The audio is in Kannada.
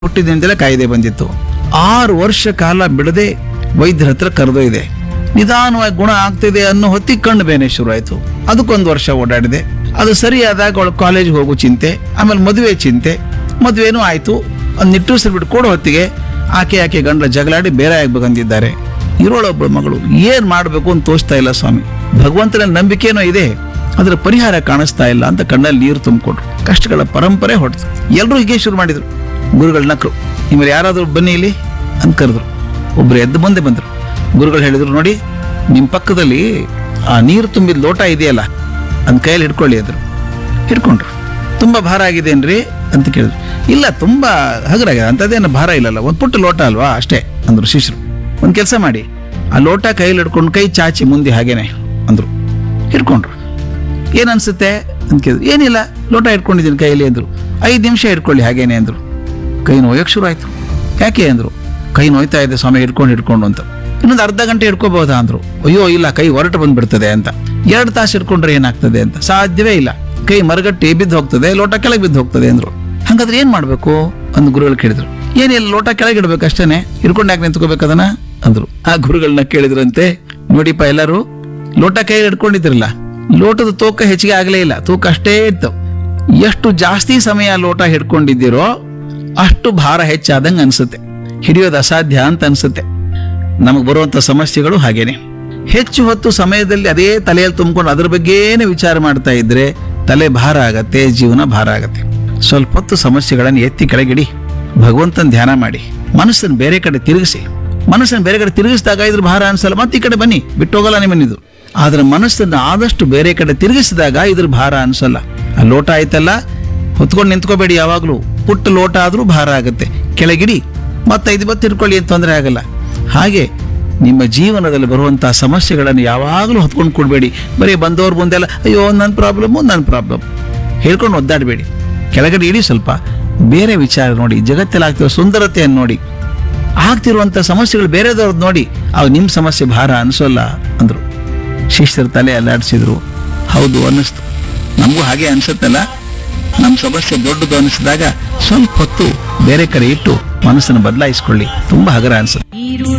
ಹುಟ್ಟಿದಿಂದಲೇ ಕಾಯ್ದೆ ಬಂದಿತ್ತು ಆರು ವರ್ಷ ಕಾಲ ಬಿಡದೆ ವೈದ್ಯರ ಹತ್ರ ಕರೆದೊಯ್ದೆ ನಿಧಾನವಾಗಿ ಗುಣ ಆಗ್ತಿದೆ ಅನ್ನೋ ಹೊತ್ತಿಗೆ ಕಣ್ಣು ಬೇನೆ ಶುರು ಆಯ್ತು ಅದಕ್ಕೊಂದು ವರ್ಷ ಓಡಾಡಿದೆ ಅದು ಸರಿಯಾದಾಗ ಅವಳು ಕಾಲೇಜ್ಗೆ ಹೋಗೋ ಚಿಂತೆ ಆಮೇಲೆ ಮದುವೆ ಚಿಂತೆ ಮದುವೆನೂ ಆಯ್ತು ಒಂದು ನಿಟ್ಟೂಸರು ಬಿಟ್ಟು ಕೊಡೋ ಹೊತ್ತಿಗೆ ಆಕೆ ಆಕೆ ಗಂಡ ಜಗಳಾಡಿ ಬೇರೆ ಆಗ್ಬೇಕಂದಿದ್ದಾರೆ ಇರೋಳೊಬ್ಬಳ ಮಗಳು ಏನ್ ಮಾಡಬೇಕು ಅಂತ ತೋಚ್ತಾ ಇಲ್ಲ ಸ್ವಾಮಿ ಭಗವಂತನ ನಂಬಿಕೆನೂ ಇದೆ ಅದರ ಪರಿಹಾರ ಕಾಣಿಸ್ತಾ ಇಲ್ಲ ಅಂತ ಕಣ್ಣಲ್ಲಿ ನೀರು ತುಂಬಿಕೊಟ್ರು ಕಷ್ಟಗಳ ಪರಂಪರೆ ಹೊಡೆದು ಎಲ್ಲರೂ ಹೀಗೆ ಶುರು ಮಾಡಿದ್ರು ಗುರುಗಳ ನಕ್ರು ನಿಮ್ಮಲ್ಲಿ ಯಾರಾದರೂ ಬನ್ನಿ ಇಲ್ಲಿ ಅಂತ ಕರೆದ್ರು ಒಬ್ರು ಎದ್ದು ಮುಂದೆ ಬಂದರು ಗುರುಗಳು ಹೇಳಿದ್ರು ನೋಡಿ ನಿಮ್ಮ ಪಕ್ಕದಲ್ಲಿ ಆ ನೀರು ತುಂಬಿದ ಲೋಟ ಇದೆಯಲ್ಲ ಅದ್ ಕೈಯಲ್ಲಿ ಹಿಡ್ಕೊಳ್ಳಿ ಅಂದ್ರು ಹಿಡ್ಕೊಂಡ್ರು ತುಂಬಾ ಭಾರ ಆಗಿದೇನ್ರಿ ಅಂತ ಕೇಳಿದ್ರು ಇಲ್ಲ ತುಂಬಾ ಹಗರಾಗಿದೆ ಅಂಥದ್ದೇನು ಭಾರ ಇಲ್ಲಲ್ಲ ಒಂದು ಪುಟ್ಟ ಲೋಟ ಅಲ್ವಾ ಅಷ್ಟೇ ಅಂದ್ರು ಶಿಷ್ಯರು ಒಂದು ಕೆಲಸ ಮಾಡಿ ಆ ಲೋಟ ಕೈಯಲ್ಲಿ ಹಿಡ್ಕೊಂಡು ಕೈ ಚಾಚಿ ಮುಂದೆ ಹಾಗೇನೆ ಅಂದ್ರು ಹಿಡ್ಕೊಂಡ್ರು ಏನ್ ಅನ್ಸುತ್ತೆ ಅಂತ ಕೇಳಿದ್ರು ಏನಿಲ್ಲ ಲೋಟ ಹಿಡ್ಕೊಂಡಿದ್ದೀನಿ ಕೈಯಲ್ಲಿ ಅಂದ್ರು ಐದು ನಿಮಿಷ ಹಿಡ್ಕೊಳ್ಳಿ ಹಾಗೇನೆ ಅಂದ್ರು ಕೈ ನೋಯಕ್ಕೆ ಶುರು ಆಯ್ತು ಯಾಕೆ ಅಂದ್ರು ಕೈ ನೋಯ್ತಾ ಇದೆ ಸ್ವಾಮಿ ಹಿಡ್ಕೊಂಡು ಹಿಡ್ಕೊಂಡು ಅಂತ ಇನ್ನೊಂದು ಅರ್ಧ ಗಂಟೆ ಹಿಡ್ಕೋಬಹುದಾ ಅಂದ್ರು ಅಯ್ಯೋ ಇಲ್ಲ ಕೈ ಹೊರಟು ಬಂದ್ಬಿಡ್ತದೆ ಅಂತ ಎರಡು ತಾಸು ಹಿಡ್ಕೊಂಡ್ರೆ ಏನಾಗ್ತದೆ ಅಂತ ಸಾಧ್ಯವೇ ಇಲ್ಲ ಕೈ ಮರಗಟ್ಟಿ ಬಿದ್ದು ಹೋಗ್ತದೆ ಲೋಟ ಕೆಳಗೆ ಬಿದ್ದು ಹೋಗ್ತದೆ ಅಂದ್ರು ಹಂಗಾದ್ರೆ ಏನ್ ಮಾಡ್ಬೇಕು ಅಂದ್ ಗುರುಗಳು ಕೇಳಿದ್ರು ಏನಿಲ್ಲ ಲೋಟ ಕೆಳಗೆ ಇಡ್ಬೇಕು ಅಷ್ಟೇನೆ ಹಿಡ್ಕೊಂಡು ಯಾಕೆ ನಿಂತ್ಕೋಬೇಕು ಅದನ್ನ ಅಂದ್ರು ಆ ಗುರುಗಳನ್ನ ಕೇಳಿದ್ರಂತೆ ನೋಡಿಪ್ಪ ಎಲ್ಲರೂ ಲೋಟ ಕೈ ಹಿಡ್ಕೊಂಡಿದ್ರಲ್ಲ ಲೋಟದ ತೂಕ ಹೆಚ್ಚಿಗೆ ಆಗಲೇ ಇಲ್ಲ ತೂಕ ಅಷ್ಟೇ ಇತ್ತು ಎಷ್ಟು ಜಾಸ್ತಿ ಸಮಯ ಲೋಟ ಹಿಡ್ಕೊಂಡಿದ್ದೀರೋ ಅಷ್ಟು ಭಾರ ಹೆಚ್ಚಾದಂಗೆ ಅನ್ಸುತ್ತೆ ಹಿಡಿಯೋದು ಅಸಾಧ್ಯ ಅಂತ ಅನ್ಸುತ್ತೆ ನಮಗೆ ಬರುವಂತ ಸಮಸ್ಯೆಗಳು ಹಾಗೇನೆ ಹೆಚ್ಚು ಹೊತ್ತು ಸಮಯದಲ್ಲಿ ಅದೇ ತಲೆಯಲ್ಲಿ ತುಂಬಿಕೊಂಡು ಅದ್ರ ಬಗ್ಗೆನೇ ವಿಚಾರ ಮಾಡ್ತಾ ಇದ್ರೆ ತಲೆ ಭಾರ ಆಗತ್ತೆ ಜೀವನ ಭಾರ ಆಗತ್ತೆ ಸ್ವಲ್ಪ ಹೊತ್ತು ಸಮಸ್ಯೆಗಳನ್ನು ಎತ್ತಿ ಕೆಳಗಿಡಿ ಭಗವಂತನ ಧ್ಯಾನ ಮಾಡಿ ಮನಸ್ಸನ್ನು ಬೇರೆ ಕಡೆ ತಿರುಗಿಸಿ ಮನಸ್ಸನ್ನು ಬೇರೆ ಕಡೆ ತಿರುಗಿಸಿದಾಗ ಇದ್ರ ಭಾರ ಅನ್ಸಲ್ಲ ಮತ್ತೆ ಈ ಕಡೆ ಬನ್ನಿ ಬಿಟ್ಟೋಗಲ್ಲ ನಿಮ್ಮನ್ನಿದು ಆದ್ರೆ ಮನಸ್ಸನ್ನು ಆದಷ್ಟು ಬೇರೆ ಕಡೆ ತಿರುಗಿಸಿದಾಗ ಇದ್ರ ಭಾರ ಅನ್ಸಲ್ಲ ಆ ಲೋಟ ಆಯ್ತಲ್ಲ ಹೊತ್ಕೊಂಡು ನಿಂತ್ಕೋಬೇಡಿ ಯಾವಾಗ್ಲೂ ಪುಟ್ಟ ಲೋಟ ಆದ್ರೂ ಭಾರ ಆಗುತ್ತೆ ಕೆಳಗಿಡಿ ಮತ್ತೆ ಐದು ಬತ್ತು ತಿರ್ಕೊಳ್ಳಿ ಅಂತ ತೊಂದರೆ ಆಗಲ್ಲ ಹಾಗೆ ನಿಮ್ಮ ಜೀವನದಲ್ಲಿ ಬರುವಂತಹ ಸಮಸ್ಯೆಗಳನ್ನು ಯಾವಾಗಲೂ ಹೊತ್ಕೊಂಡು ಕೊಡಬೇಡಿ ಬರೀ ಬಂದವ್ರ ಮುಂದೆಲ್ಲ ಅಯ್ಯೋ ನನ್ನ ಪ್ರಾಬ್ಲಮ್ಮು ನನ್ನ ಪ್ರಾಬ್ಲಮ್ ಹೇಳ್ಕೊಂಡು ಒದ್ದಾಡಬೇಡಿ ಕೆಳಗಡೆ ಇಡಿ ಸ್ವಲ್ಪ ಬೇರೆ ವಿಚಾರ ನೋಡಿ ಜಗತ್ತಲ್ಲಿ ಆಗ್ತಿರೋ ಸುಂದರತೆಯನ್ನು ನೋಡಿ ಆಗ್ತಿರುವಂಥ ಸಮಸ್ಯೆಗಳು ಬೇರೆದವ್ರದ್ದು ನೋಡಿ ಅವು ನಿಮ್ಮ ಸಮಸ್ಯೆ ಭಾರ ಅನಿಸೋಲ್ಲ ಅಂದರು ಶಿಷ್ಯರ ತಲೆ ಅಲ್ಲಾಡಿಸಿದ್ರು ಹೌದು ಅನ್ನಿಸ್ತು ನಮಗೂ ಹಾಗೆ ಅನ್ಸುತ್ತಲ್ಲ ನಮ್ಮ ಸಮಸ್ಯೆ ದೊಡ್ಡದು ಅನಿಸಿದಾಗ ಸ್ವಲ್ಪ ಹೊತ್ತು ಬೇರೆ ಕಡೆ ಇಟ್ಟು ಮನಸ್ಸನ್ನು ಬದಲಾಯಿಸ್ಕೊಳ್ಳಿ ತುಂಬಾ ಹಗರ ಅನ್ಸುತ್ತೆ